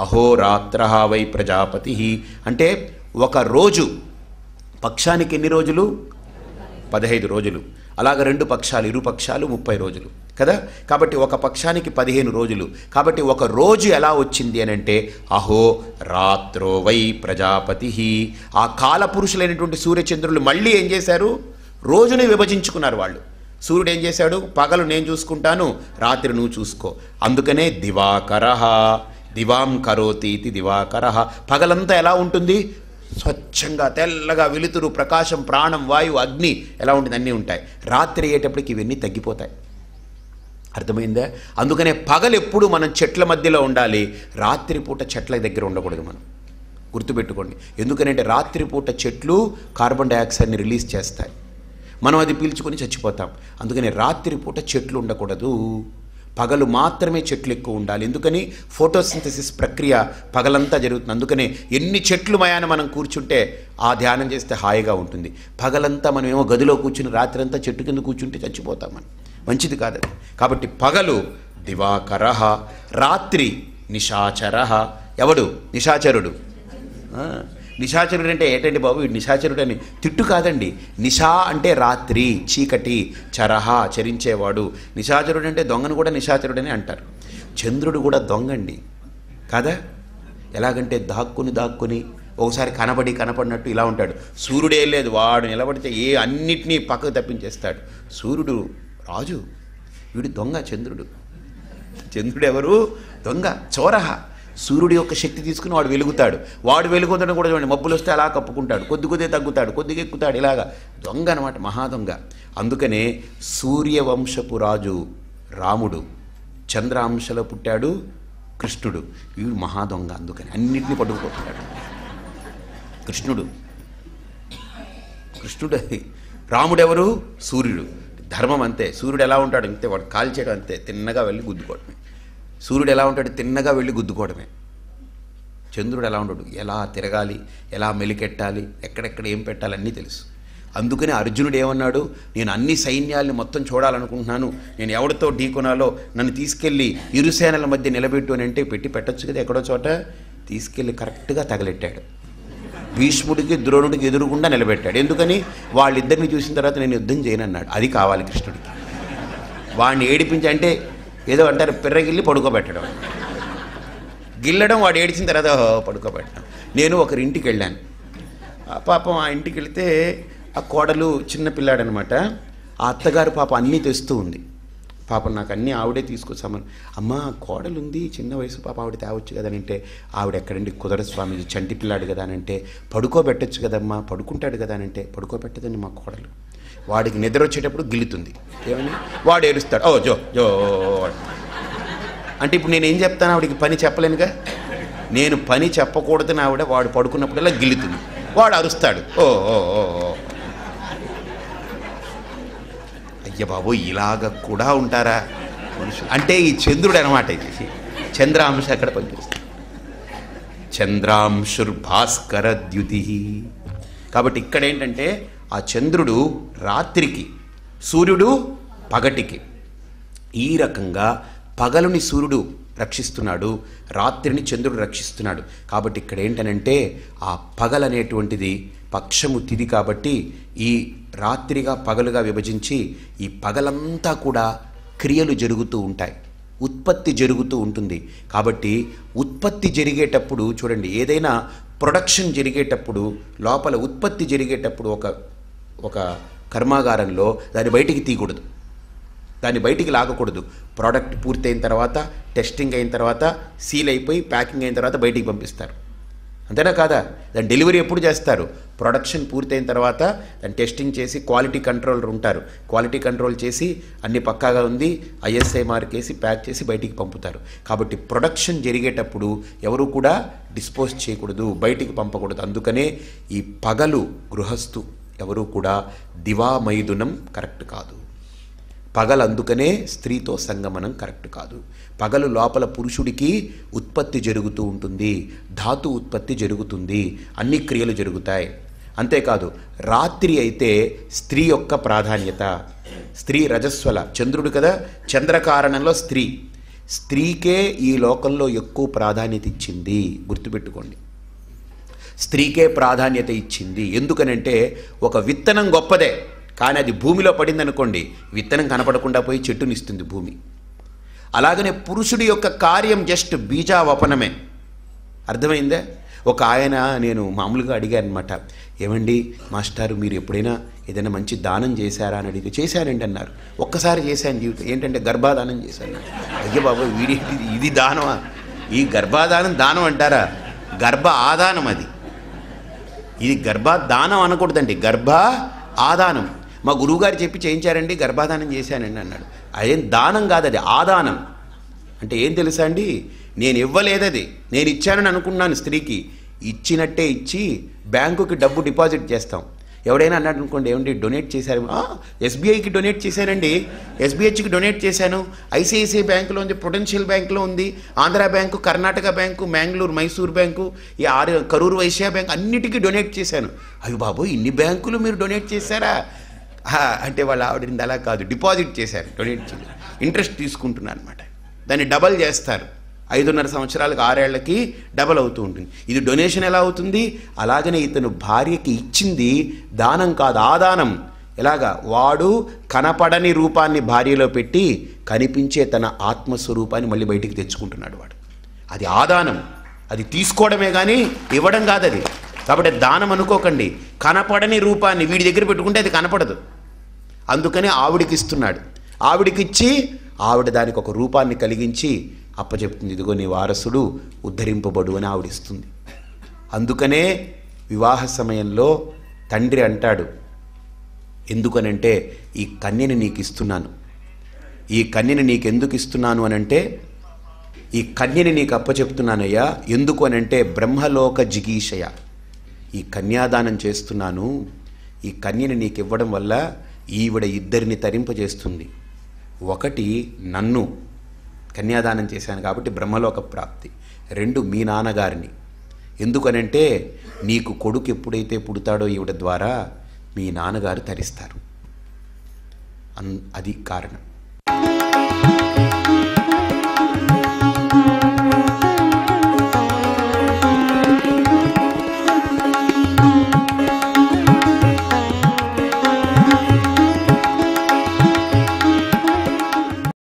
అహోరాత్ర why Prajapati అంటే ఒక రోజు పక్షానికి ఎన్ని రోజులు పదహైదు రోజులు అలాగ రెండు పక్షాలు ఇరు పక్షాలు ముప్పై రోజులు కదా కాబట్టి ఒక పక్షానికి పదిహేను రోజులు కాబట్టి ఒక రోజు ఎలా వచ్చింది అని అంటే అహో రాత్రో వై ప్రజాపతి ఆ కాలపురుషులైనటువంటి సూర్యచంద్రులు మళ్ళీ ఏం చేశారు రోజుని విభజించుకున్నారు వాళ్ళు సూర్యుడు ఏం చేశాడు పగలు నేను చూసుకుంటాను రాత్రి నువ్వు చూసుకో అందుకనే దివాకర దివాం కరోతి ఇది దివాకర పగలంతా ఎలా ఉంటుంది స్వచ్ఛంగా తెల్లగా వెలుతురు ప్రకాశం ప్రాణం వాయువు అగ్ని ఎలా ఉంటుంది అన్నీ ఉంటాయి రాత్రి అయ్యేటప్పటికి ఇవన్నీ తగ్గిపోతాయి అర్థమైందా అందుకనే పగలు ఎప్పుడు మనం చెట్ల మధ్యలో ఉండాలి రాత్రిపూట చెట్ల దగ్గర ఉండకూడదు మనం గుర్తుపెట్టుకోండి ఎందుకనంటే రాత్రిపూట చెట్లు కార్బన్ డైఆక్సైడ్ని రిలీజ్ చేస్తాయి మనం అది పీల్చుకొని చచ్చిపోతాం అందుకని రాత్రిపూట చెట్లు ఉండకూడదు పగలు మాత్రమే చెట్లు ఎక్కువ ఉండాలి ఎందుకని ఫోటోసింథసిస్ ప్రక్రియ పగలంతా జరుగుతుంది అందుకనే ఎన్ని చెట్లు మయాన మనం కూర్చుంటే ఆ ధ్యానం చేస్తే హాయిగా ఉంటుంది పగలంతా మనం ఏమో గదిలో కూర్చుని రాత్రంతా చెట్టు కింద కూర్చుంటే చచ్చిపోతాం మనం మంచిది కాదు కాబట్టి పగలు దివాకర రాత్రి నిశాచర ఎవడు నిశాచరుడు ఆ, నిశాచరుడు అంటే ఏంటండి బాబు వీడు నిశాచరుడు అని తిట్టు కాదండి నిశా అంటే రాత్రి చీకటి చరహ చరించేవాడు నిశాచరుడు అంటే దొంగను కూడా నిశాచరుడని అంటారు చంద్రుడు కూడా దొంగండి కాదా ఎలాగంటే దాక్కుని దాక్కుని ఒకసారి కనబడి కనపడినట్టు ఇలా ఉంటాడు సూర్యుడే లేదు వాడు నిలబడితే ఏ అన్నిటినీ పక్కకు తప్పించేస్తాడు సూర్యుడు రాజు వీడు దొంగ చంద్రుడు చంద్రుడు ఎవరు దొంగ చోరహ సూర్యుడి యొక్క శక్తి తీసుకుని వాడు వెలుగుతాడు వాడు వెలుగుతాడు కూడా చూడండి మబ్బులు వస్తే అలా కప్పుకుంటాడు కొద్ది కొద్దిగా తగ్గుతాడు కొద్దిగా ఎక్కుతాడు ఇలాగా దొంగ అనమాట మహాదొంగ అందుకనే సూర్యవంశపు రాజు రాముడు చంద్రాంశలో పుట్టాడు కృష్ణుడు వీడు మహాదొంగ అందుకని అన్నిటినీ పట్టుకుపోతున్నాడు కృష్ణుడు కృష్ణుడు రాముడెవరు సూర్యుడు ధర్మం అంతే సూర్యుడు ఎలా ఉంటాడు అంతే వాడు కాల్చేయడం అంతే తిన్నగా వెళ్ళి గుద్దుకోవడమే సూర్యుడు ఎలా ఉంటాడు తిన్నగా వెళ్ళి గుద్దుకోవడమే చంద్రుడు ఎలా ఉంటాడు ఎలా తిరగాలి ఎలా మెలికెట్టాలి ఎక్కడెక్కడ ఏం పెట్టాలి అన్నీ తెలుసు అందుకని అర్జునుడు ఏమన్నాడు నేను అన్ని సైన్యాల్ని మొత్తం చూడాలనుకుంటున్నాను నేను ఎవరితో ఢీకొనాలో నన్ను తీసుకెళ్ళి ఇరు సేనల మధ్య నిలబెట్టు అని అంటే పెట్టి పెట్టొచ్చు కదా ఎక్కడో చోట తీసుకెళ్ళి కరెక్ట్గా తగలెట్టాడు భీష్ముడికి ద్రోణుడికి ఎదురుగుండా నిలబెట్టాడు ఎందుకని వాళ్ళిద్దరిని చూసిన తర్వాత నేను యుద్ధం చేయనన్నాడు అది కావాలి కృష్ణుడికి వాడిని ఏడిపించి అంటే ఏదో అంటారు పిర్రగిల్లి పడుకోబెట్టడం గిల్లడం వాడు ఏడిచిన తర్వాత "ఓహో, పడుకోబెట్టడం నేను ఒకరి ఇంటికి వెళ్ళాను ఆ పాపం ఆ ఇంటికి వెళితే ఆ కోడలు చిన్న పిల్లాడనమాట ఆ అత్తగారు పాప అన్నీ తెస్తూ ఉంది పాపం నాకు అన్నీ ఆవిడే తీసుకొచ్చామని అమ్మ కోడలు ఉంది చిన్న వయసు పాప ఆవిడ తేవచ్చు కదా అని అంటే ఆవిడ ఎక్కడండి కుదర స్వామి చంటి పిల్లాడు కదా అని అంటే పడుకోబెట్టచ్చు కదమ్మా పడుకుంటాడు కదా అని అంటే పడుకోబెట్టదండి మా కోడలు వాడికి నిద్ర వచ్చేటప్పుడు గిల్లుతుంది ఏమని వాడు ఏడుస్తాడు ఓ జో జో అంటే ఇప్పుడు నేను ఏం చెప్తాను ఆవిడకి పని చెప్పలేనుగా నేను పని చెప్పకూడదని ఆవిడ వాడు పడుకున్నప్పుడల్లా గిల్లుతుంది వాడు అరుస్తాడు ఓ ఓ ఓ ఓ అయ్య బాబు ఇలాగ కూడా ఉంటారా మనుషులు అంటే ఈ చంద్రుడు అనమాట ఇది చంద్రాంశ అక్కడ పనిచేస్తుంది చంద్రాంశుర్భాస్కర ద్యుతి కాబట్టి ఇక్కడ ఏంటంటే ఆ చంద్రుడు రాత్రికి సూర్యుడు పగటికి ఈ రకంగా పగలుని సూర్యుడు రక్షిస్తున్నాడు రాత్రిని చంద్రుడు రక్షిస్తున్నాడు కాబట్టి ఇక్కడ ఏంటనంటే ఆ పగలనేటువంటిది పక్షము తిది కాబట్టి ఈ రాత్రిగా పగలుగా విభజించి ఈ పగలంతా కూడా క్రియలు జరుగుతూ ఉంటాయి ఉత్పత్తి జరుగుతూ ఉంటుంది కాబట్టి ఉత్పత్తి జరిగేటప్పుడు చూడండి ఏదైనా ప్రొడక్షన్ జరిగేటప్పుడు లోపల ఉత్పత్తి జరిగేటప్పుడు ఒక ఒక కర్మాగారంలో దాన్ని బయటికి తీయకూడదు దాన్ని బయటికి లాగకూడదు ప్రోడక్ట్ పూర్తయిన తర్వాత టెస్టింగ్ అయిన తర్వాత సీల్ అయిపోయి ప్యాకింగ్ అయిన తర్వాత బయటికి పంపిస్తారు అంతేనా కాదా దాని డెలివరీ ఎప్పుడు చేస్తారు ప్రొడక్షన్ పూర్తయిన తర్వాత దాన్ని టెస్టింగ్ చేసి క్వాలిటీ కంట్రోలర్ ఉంటారు క్వాలిటీ కంట్రోల్ చేసి అన్ని పక్కాగా ఉంది ఐఎస్ఐ మార్క్ వేసి ప్యాక్ చేసి బయటికి పంపుతారు కాబట్టి ప్రొడక్షన్ జరిగేటప్పుడు ఎవరు కూడా డిస్పోజ్ చేయకూడదు బయటికి పంపకూడదు అందుకనే ఈ పగలు గృహస్థు ఎవరు కూడా దివామైదునం కరెక్ట్ కాదు పగలు అందుకనే స్త్రీతో సంగమనం కరెక్ట్ కాదు పగలు లోపల పురుషుడికి ఉత్పత్తి జరుగుతూ ఉంటుంది ధాతు ఉత్పత్తి జరుగుతుంది అన్ని క్రియలు జరుగుతాయి అంతేకాదు రాత్రి అయితే స్త్రీ యొక్క ప్రాధాన్యత స్త్రీ రజస్వల చంద్రుడు కదా చంద్రకారణంలో స్త్రీ స్త్రీకే ఈ లోకంలో ఎక్కువ ప్రాధాన్యత ఇచ్చింది గుర్తుపెట్టుకోండి స్త్రీకే ప్రాధాన్యత ఇచ్చింది ఎందుకనంటే ఒక విత్తనం గొప్పదే కానీ అది భూమిలో పడిందనుకోండి విత్తనం కనపడకుండా పోయి చెట్టునిస్తుంది భూమి అలాగనే పురుషుడి యొక్క కార్యం జస్ట్ బీజావపనమే అర్థమైందే ఒక ఆయన నేను మామూలుగా అడిగాను అనమాట ఏమండి మాస్టారు మీరు ఎప్పుడైనా ఏదైనా మంచి దానం చేశారా అని అడిగితే చేశానండి అన్నారు ఒక్కసారి చేశాను జీవితం ఏంటంటే గర్భాదానం చేశాను అయ్యో బాబు వీడి ఇది దానమా ఈ గర్భాదానం దానం అంటారా గర్భ ఆదానం అది ఇది గర్భాదానం అనకూడదండి గర్భ ఆదానం మా గురువుగారు చెప్పి చేయించారండి గర్భాధానం చేశానండి అన్నాడు అదేం దానం కాదు అది ఆదానం అంటే ఏం తెలుసా అండి నేను ఇవ్వలేదది నేను ఇచ్చానని అనుకున్నాను స్త్రీకి ఇచ్చినట్టే ఇచ్చి బ్యాంకుకి డబ్బు డిపాజిట్ చేస్తాం ఎవడైనా అన్నాడు అనుకోండి ఏమండి డొనేట్ చేశారు ఎస్బీఐకి డొనేట్ చేశానండి ఎస్బీహెచ్కి డొనేట్ చేశాను ఐసిఐసిఐ బ్యాంకులో ఉంది ప్రొడెన్షియల్ బ్యాంకులో ఉంది Andhra bank Karnataka bank Mangalore Mysore bank ఈ ఆరు కరూరు వైశ్య బ్యాంక్ అన్నిటికీ డొనేట్ చేశాను అయ్యో బాబు ఇన్ని బ్యాంకులు మీరు డొనేట్ చేశారా "ఆ, అంటే వాళ్ళ ఆవిడ అలా కాదు డిపాజిట్ చేశారు డొనేట్ చేసి ఇంట్రెస్ట్ తీసుకుంటున్నాను అనమాట దాన్ని డబల్ చేస్తారు ఐదున్నర సంవత్సరాలకు ఆరేళ్లకి డబల్ అవుతూ ఉంటుంది ఇది డొనేషన్ ఎలా అవుతుంది అలాగనే ఇతను భార్యకి ఇచ్చింది దానం కాదు ఆదానం ఎలాగా వాడు కనపడని రూపాన్ని భార్యలో పెట్టి కనిపించే తన ఆత్మస్వరూపాన్ని మళ్ళీ బయటికి తెచ్చుకుంటున్నాడు వాడు అది ఆదానం అది తీసుకోవడమే కానీ ఇవ్వడం కాదు అది కాబట్టి దానం అనుకోకండి కనపడని రూపాన్ని వీడి దగ్గర పెట్టుకుంటే అది కనపడదు అందుకని ఆవిడికి ఇస్తున్నాడు ఆవిడికిచ్చి ఆవిడ దానికి ఒక రూపాన్ని కలిగించి అప్పచెప్తుంది ఇదిగో నీ వారసుడు ఉద్ధరింపబడు అని ఆవిడిస్తుంది అందుకనే వివాహ సమయంలో తండ్రి అంటాడు ఎందుకనంటే ఈ కన్యని నీకు ఇస్తున్నాను ఈ కన్యని నీకు ఎందుకు ఇస్తున్నాను అనంటే ఈ కన్యని నీకు అప్పచెప్తున్నానయ్యా ఎందుకు అనంటే బ్రహ్మలోక జిగీషయ ఈ కన్యాదానం చేస్తున్నాను ఈ కన్యని నీకు ఇవ్వడం వల్ల ఈవిడ ఇద్దరిని తరింపజేస్తుంది ఒకటి నన్ను కన్యాదానం చేశాను కాబట్టి బ్రహ్మలోక ప్రాప్తి రెండు మీ నాన్నగారిని ఎందుకనంటే నీకు కొడుకు ఎప్పుడైతే పుడతాడో ఈవిడ ద్వారా మీ నాన్నగారు తరిస్తారు అన్ అది కారణం